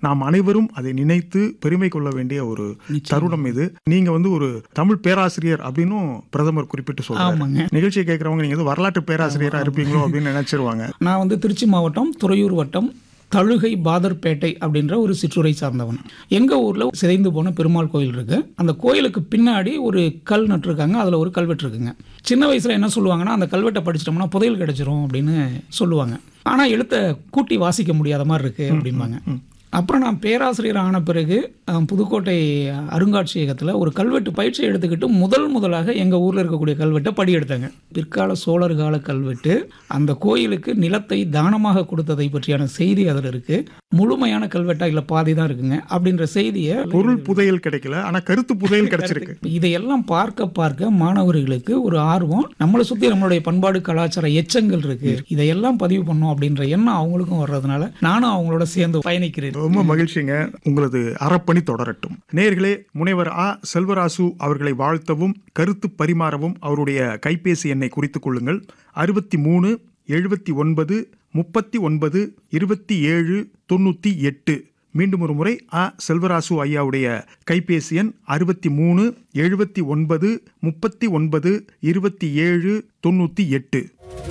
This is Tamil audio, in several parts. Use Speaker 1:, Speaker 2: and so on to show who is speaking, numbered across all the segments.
Speaker 1: நாம் அனைவரும் அதை நினைத்து பெருமை கொள்ள வேண்டிய ஒரு தருணம் இது நீங்க வந்து ஒரு தமிழ் பேராசிரியர் அப்படின்னும் பிரதமர் குறிப்பிட்டு சொல்றாரு
Speaker 2: ஆமாங்க
Speaker 1: நிகழ்ச்சியை கேட்கறவங்க நீங்க ஏதோ வரலாற்று பேராசிரியரா இருப்பீங்களோ அப்படின்னு நினைச்சிருவாங்க
Speaker 2: நான் வந்து திருச்சி மாவட்டம் துறையூர் வட்டம் தழுகை பாதர்பேட்டை அப்படின்ற ஒரு சிற்றுரை சார்ந்தவன் எங்கள் ஊரில் சிதைந்து போன பெருமாள் கோயில் இருக்கு அந்த கோயிலுக்கு பின்னாடி ஒரு கல் நட்டிருக்காங்க அதில் ஒரு கல்வெட்டு இருக்குங்க சின்ன வயசில் என்ன சொல்லுவாங்கன்னா அந்த கல்வெட்டை படிச்சிட்டோம்னா புதையல் கிடைச்சிரும் அப்படின்னு சொல்லுவாங்க ஆனால் எழுத்தை கூட்டி வாசிக்க முடியாத மாதிரி இருக்கு அப்படிம்பாங்க அப்புறம் நான் பேராசிரியர் ஆன பிறகு அஹ், புதுக்கோட்டை அருங்காட்சியகத்தில் ஒரு கல்வெட்டு பயிற்சி எடுத்துக்கிட்டு முதல் முதலாக எங்கள் ஊரில் இருக்கக்கூடிய கல்வெட்டை படி எடுத்தாங்க பிற்கால சோழர் கால கல்வெட்டு அந்த கோயிலுக்கு நிலத்தை தானமாக கொடுத்ததை பற்றியான செய்தி அதில் இருக்கு முழுமையான கல்வெட்டா இல்லை பாதி தான் இருக்குங்க அப்படின்ற செய்தியை
Speaker 1: பொருள் புதையல் கிடைக்கல ஆனா கருத்து புதையல் கிடைச்சிருக்கு
Speaker 2: இதையெல்லாம் பார்க்க பார்க்க மாணவர்களுக்கு ஒரு ஆர்வம் நம்மளை சுற்றி நம்மளுடைய பண்பாடு கலாச்சார எச்சங்கள் இருக்கு இதையெல்லாம் பதிவு பண்ணோம் அப்படின்ற எண்ணம் அவங்களுக்கும் வர்றதுனால நானும் அவங்களோட சேர்ந்து பயணிக்கிறேன்
Speaker 1: ரொம்ப மகிழ்ச்சிங்க உங்களது அறப்பணி தொடரட்டும் நேயர்களே முனைவர் ஆ செல்வராசு அவர்களை வாழ்த்தவும் கருத்து பரிமாறவும் அவருடைய கைபேசி எண்ணை குறித்துக் கொள்ளுங்கள் அறுபத்தி மூணு எழுபத்தி ஒன்பது முப்பத்தி ஒன்பது இருபத்தி ஏழு தொண்ணூற்றி எட்டு மீண்டும் ஒரு முறை ஆ செல்வராசு ஐயாவுடைய கைபேசி எண் அறுபத்தி மூணு எழுபத்தி ஒன்பது முப்பத்தி ஒன்பது இருபத்தி ஏழு தொண்ணூற்றி எட்டு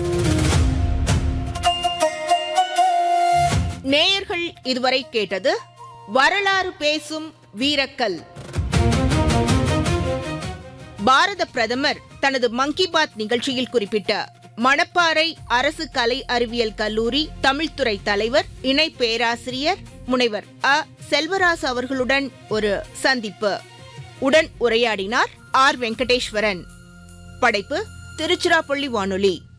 Speaker 3: நேயர்கள் இதுவரை கேட்டது வரலாறு பேசும் வீரக்கல் பாரத பிரதமர் தனது மன் கி பாத் நிகழ்ச்சியில் குறிப்பிட்ட மணப்பாறை அரசு கலை அறிவியல் கல்லூரி தமிழ்துறை தலைவர் இணை பேராசிரியர் முனைவர் அ செல்வராசு அவர்களுடன் ஒரு சந்திப்பு உடன் உரையாடினார் ஆர் வெங்கடேஸ்வரன் படைப்பு திருச்சிராப்பள்ளி வானொலி